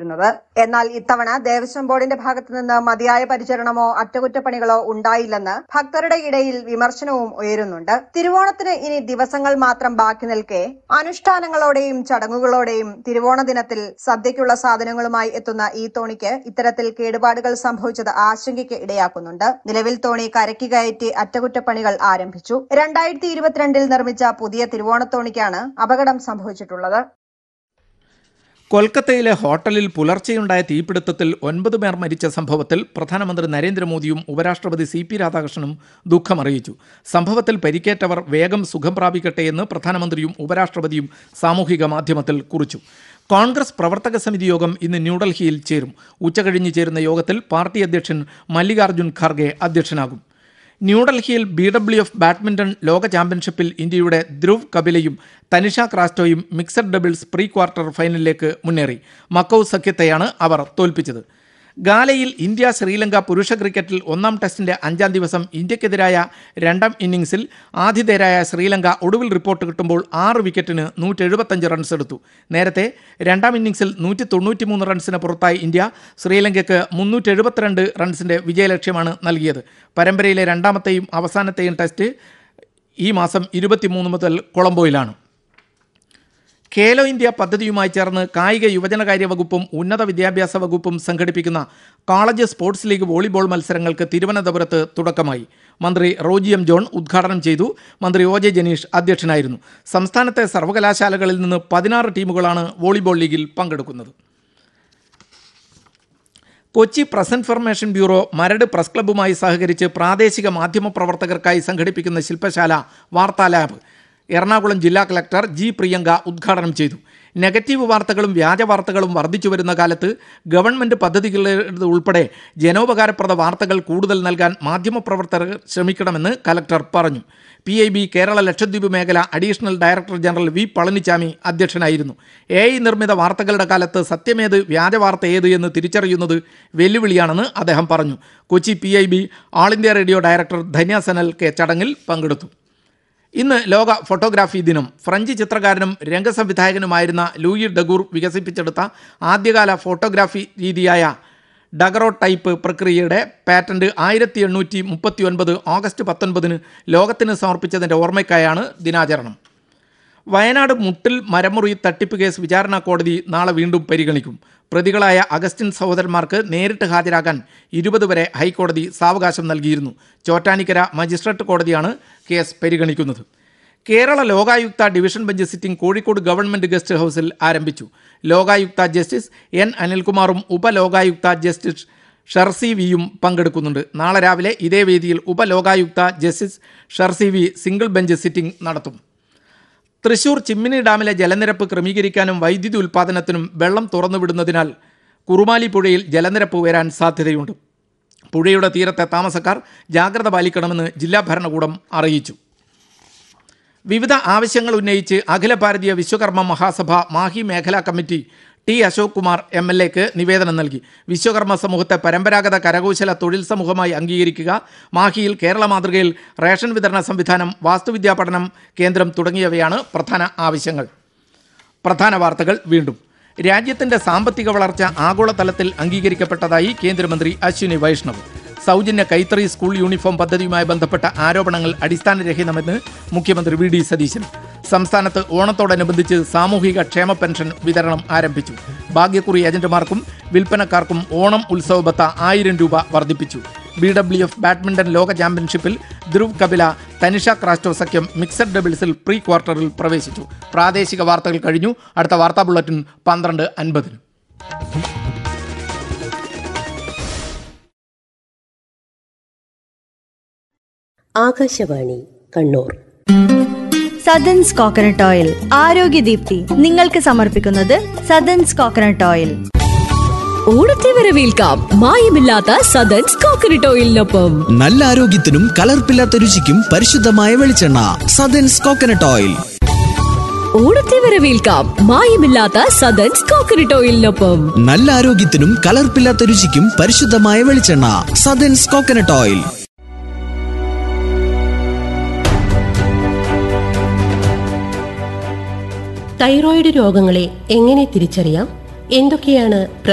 നടത്തിയിരുന്നത് എന്നാൽ ഇത്തവണ ദേവസ്വം ബോർഡിന്റെ ഭാഗത്തു നിന്ന് മതിയായ പരിചരണമോ അറ്റകുറ്റപ്പണികളോ ഉണ്ടായില്ലെന്ന് ഭക്തരുടെ ഇടയിൽ വിമർശനവും ഉയരുന്നുണ്ട് തിരുവോണത്തിന് ഇനി ദിവസങ്ങൾ മാത്രം ബാക്കി നിൽക്കെ അനുഷ്ഠാനങ്ങളോടെയും ചടങ്ങുകളോടെയും തിരുവോണ ദിനത്തിൽ സദ്യയ്ക്കുള്ള സാധനങ്ങളുമായി എത്തുന്ന ഈ തോണിക്ക് ഇത്തരത്തിൽ കേടുപാടുകൾ സംഭവിച്ചത് ആശങ്കയ്ക്ക് ഇടയാക്കുന്നുണ്ട് നിലവിൽ തോണി കരയ്ക്ക് കയറ്റി അറ്റകുറ്റപ്പണികൾ ആരംഭിച്ചു രണ്ടായിരത്തി ഇരുപത്തിരണ്ടിൽ നിർമ്മിച്ച പുതിയ തിരുവോണത്തോണിക്കാണ് അപകടം സംഭവിച്ചിട്ടുള്ളത് കൊൽക്കത്തയിലെ ഹോട്ടലിൽ പുലർച്ചെയുണ്ടായ തീപിടുത്തത്തിൽ ഒൻപത് പേർ മരിച്ച സംഭവത്തിൽ പ്രധാനമന്ത്രി നരേന്ദ്രമോദിയും ഉപരാഷ്ട്രപതി സി പി രാധാകൃഷ്ണനും ദുഃഖമറിയിച്ചു സംഭവത്തിൽ പരിക്കേറ്റവർ വേഗം സുഖം പ്രാപിക്കട്ടെ എന്ന് പ്രധാനമന്ത്രിയും ഉപരാഷ്ട്രപതിയും സാമൂഹിക മാധ്യമത്തിൽ കുറിച്ചു കോൺഗ്രസ് പ്രവർത്തക സമിതി യോഗം ഇന്ന് ന്യൂഡൽഹിയിൽ ചേരും ഉച്ചകഴിഞ്ഞ് ചേരുന്ന യോഗത്തിൽ പാർട്ടി അധ്യക്ഷൻ മല്ലികാർജ്ജുൻ ഖാർഗെ അധ്യക്ഷനാകും ന്യൂഡൽഹിയിൽ ബി ഡബ്ല്യു എഫ് ബാഡ്മിന്റൺ ലോക ചാമ്പ്യൻഷിപ്പിൽ ഇന്ത്യയുടെ ധ്രുവ് കപിലയും തനിഷ ക്രാസ്റ്റോയും മിക്സഡ് ഡബിൾസ് പ്രീ ക്വാർട്ടർ ഫൈനലിലേക്ക് മുന്നേറി മക്കൌ സഖ്യത്തെയാണ് അവർ തോൽപ്പിച്ചത് ഗാലയിൽ ഇന്ത്യ ശ്രീലങ്ക പുരുഷ ക്രിക്കറ്റിൽ ഒന്നാം ടെസ്റ്റിന്റെ അഞ്ചാം ദിവസം ഇന്ത്യക്കെതിരായ രണ്ടാം ഇന്നിംഗ്സിൽ ആതിഥേയരായ ശ്രീലങ്ക ഒടുവിൽ റിപ്പോർട്ട് കിട്ടുമ്പോൾ ആറ് വിക്കറ്റിന് നൂറ്റി എഴുപത്തഞ്ച് റൺസ് എടുത്തു നേരത്തെ രണ്ടാം ഇന്നിംഗ്സിൽ നൂറ്റി തൊണ്ണൂറ്റിമൂന്ന് റൺസിന് പുറത്തായി ഇന്ത്യ ശ്രീലങ്കയ്ക്ക് മുന്നൂറ്റി എഴുപത്തിരണ്ട് റൺസിന്റെ വിജയലക്ഷ്യമാണ് നൽകിയത് പരമ്പരയിലെ രണ്ടാമത്തെയും അവസാനത്തെയും ടെസ്റ്റ് ഈ മാസം ഇരുപത്തിമൂന്ന് മുതൽ കൊളംബോയിലാണ് ഖേലോ ഇന്ത്യ പദ്ധതിയുമായി ചേർന്ന് കായിക യുവജനകാര്യ വകുപ്പും ഉന്നത വിദ്യാഭ്യാസ വകുപ്പും സംഘടിപ്പിക്കുന്ന കോളേജ് സ്പോർട്സ് ലീഗ് വോളിബോൾ മത്സരങ്ങൾക്ക് തിരുവനന്തപുരത്ത് തുടക്കമായി മന്ത്രി റോജി എം ജോൺ ഉദ്ഘാടനം ചെയ്തു മന്ത്രി ഒ ജെ ജനീഷ് അധ്യക്ഷനായിരുന്നു സംസ്ഥാനത്തെ സർവകലാശാലകളിൽ നിന്ന് പതിനാറ് ടീമുകളാണ് വോളിബോൾ ലീഗിൽ പങ്കെടുക്കുന്നത് Kochi press information bureau Maradu press ക്ലബ്ബുമായി സഹകരിച്ച് പ്രാദേശിക മാധ്യമ പ്രവർത്തകർക്കായി സംഘടിപ്പിക്കുന്ന ശില്പശാല വാർത്താ ലാബ് എറണാകുളം ജില്ലാ കളക്ടർ ജി പ്രിയങ്ക ഉദ്ഘാടനം ചെയ്തു നെഗറ്റീവ് വാർത്തകളും വ്യാജ വാർത്തകളും വർദ്ധിച്ചു വരുന്ന കാലത്ത് ഗവൺമെന്റ് പദ്ധതികളുടെ ഉൾപ്പെടെ ജനോപകാരപ്രദ വാർത്തകൾ കൂടുതൽ നൽകാൻ മാധ്യമപ്രവർത്തകർ ശ്രമിക്കണമെന്ന് കലക്ടർ പറഞ്ഞു P I B Kerala Lakshadweep മേഖല additional director general V Palanichami അധ്യക്ഷനായിരുന്നു എ ഐ നിർമ്മിത വാർത്തകളുടെ കാലത്ത് സത്യമേത് വ്യാജ വാർത്ത ഏത് എന്ന് തിരിച്ചറിയുന്നത് വെല്ലുവിളിയാണെന്ന് അദ്ദേഹം പറഞ്ഞു Kochi P I B all India radio director Dhanya Sanal K ചടങ്ങിൽ പങ്കെടുത്തു ഇന്ന് ലോക ഫോട്ടോഗ്രാഫി ദിനം ഫ്രഞ്ച് ചിത്രകാരനും രംഗസംവിധായകനുമായിരുന്ന ലൂയി ഡഗൂർ വികസിപ്പിച്ചെടുത്ത ആദ്യകാല ഫോട്ടോഗ്രാഫി രീതിയായ ഡഗറോ ടൈപ്പ് പ്രക്രിയയുടെ പാറ്റന്റ് ആയിരത്തി എണ്ണൂറ്റി മുപ്പത്തി ഒൻപത് ഓഗസ്റ്റ് പത്തൊൻപതിന് ലോകത്തിന് സമർപ്പിച്ചതിൻ്റെ ഓർമ്മയ്ക്കായാണ് ദിനാചരണം വയനാട് മുട്ടിൽ മരമുറി തട്ടിപ്പ് കേസ് വിചാരണ കോടതി നാളെ വീണ്ടും പരിഗണിക്കും പ്രതികളായ അഗസ്റ്റിൻ സഹോദരന്മാർക്ക് നേരിട്ട് ഹാജരാകാൻ ഇരുപത് വരെ ഹൈക്കോടതി സാവകാശം നൽകിയിരുന്നു ചോറ്റാനിക്കര മജിസ്ട്രേറ്റ് കോടതിയാണ് കേസ് പരിഗണിക്കുന്നത് Kerala Lokayukta division bench sitting Kozhikode government guest ഹൗസിൽ ആരംഭിച്ചു ലോകായുക്ത ജസ്റ്റിസ് എൻ അനിൽകുമാറും ഉപലോകായുക്ത ജസ്റ്റിസ് ഷർസി വിയും പങ്കെടുക്കുന്നുണ്ട് നാളെ രാവിലെ ഇതേ വേദിയിൽ Upalokayukta justice Shircy V single bench sitting നടത്തും തൃശൂർ ചിമ്മിനി ഡാമിലെ ജലനിരപ്പ് ക്രമീകരിക്കാനും വൈദ്യുതി ഉൽപ്പാദനത്തിനും വെള്ളം തുറന്നുവിടുന്നതിനാൽ കുറുമാലി പുഴയിൽ ജലനിരപ്പ് ഉയരാൻ സാധ്യതയുണ്ട് പുഴയുടെ തീരത്തെ താമസക്കാർ ജാഗ്രത പാലിക്കണമെന്ന് ജില്ലാ ഭരണകൂടം അറിയിച്ചു വിവിധ ആവശ്യങ്ങൾ ഉന്നയിച്ച് അഖില ഭാരതീയ വിശ്വകർമ്മ മഹാസഭ മാഹി മേഖലാ committee T Ashok Kumar M L എക്ക് നിവേദനം നൽകി വിശ്വകർമ്മ സമൂഹത്തെ പരമ്പരാഗത കരകൗശല തൊഴിൽ സമൂഹമായി അംഗീകരിക്കുക മാഹിയിൽ കേരള മാതൃകയിൽ റേഷൻ വിതരണ സംവിധാനം വാസ്തുവിദ്യാ പഠനം കേന്ദ്രം തുടങ്ങിയവയാണ് പ്രധാന ആവശ്യങ്ങൾ പ്രധാന വാർത്തകൾ വീണ്ടും രാജ്യത്തിന്റെ സാമ്പത്തിക വളർച്ച ആഗോളതലത്തിൽ അംഗീകരിക്കപ്പെട്ടതായി കേന്ദ്രമന്ത്രി അശ്വിനി വൈഷ്ണവ് സൗജന്യ കൈത്തറി സ്കൂൾ യൂണിഫോം പദ്ധതിയുമായി ബന്ധപ്പെട്ട ആരോപണങ്ങൾ അടിസ്ഥാനരഹിതമെന്ന് മുഖ്യമന്ത്രി വി ഡി സതീശൻ സംസ്ഥാനത്ത് ഓണത്തോടനുബന്ധിച്ച് സാമൂഹിക ക്ഷേമ പെൻഷൻ വിതരണം ആരംഭിച്ചു ഭാഗ്യക്കുറി ഏജന്റുമാർക്കും വിൽപ്പനക്കാർക്കും ഓണം ഉത്സവ ബത്ത ആയിരം രൂപ വർദ്ധിപ്പിച്ചു ബി ഡബ്ല്യു എഫ് ബാഡ്മിന്റൺ ലോക ചാമ്പ്യൻഷിപ്പിൽ ധ്രുവ് കപില തനിഷ ക്രാസ്റ്റോ സഖ്യം മിക്സഡ് ഡബിൾസിൽ പ്രീ ക്വാർട്ടറിൽ പ്രവേശിച്ചു പ്രാദേശിക വാർത്തകൾ കഴിഞ്ഞു അടുത്ത വാർത്താ ബുള്ളറ്റിൻ പന്ത്രണ്ട് അൻപതിന് ആകാശവാണി കണ്ണൂർ സദൻസ് കോക്കനട്ട് ഓയിൽ ആരോഗ്യദീപ്തി നിങ്ങൾക്ക് സമർപ്പിക്കുന്നത് സദൻസ് കോക്കനട്ട് ഓയിൽ ഓണത്തെ വരവേൽക്കാം മായമില്ലാത്ത സദൻസ് കോക്കനട്ട് ഓയിലിനൊപ്പം നല്ല ആരോഗ്യത്തിനും കലർപ്പില്ലാത്ത രുചിക്കും പരിശുദ്ധമായ വെളിച്ചെണ്ണ സദൻസ് കോക്കനട്ട് ഓയിൽ ഓണത്തെ വരവേൽക്കാം മായമില്ലാത്ത സദൻസ് കോക്കനട്ട് ഓയിലിനൊപ്പം നല്ല ആരോഗ്യത്തിനും കലർപ്പില്ലാത്ത രുചിക്കും പരിശുദ്ധമായ വെളിച്ചെണ്ണ സദൻസ് കോക്കനട്ട് ഓയിൽ തൈറോയിഡ് രോഗങ്ങളെ എങ്ങനെ തിരിച്ചറിയാം എന്തൊക്കെയാണ്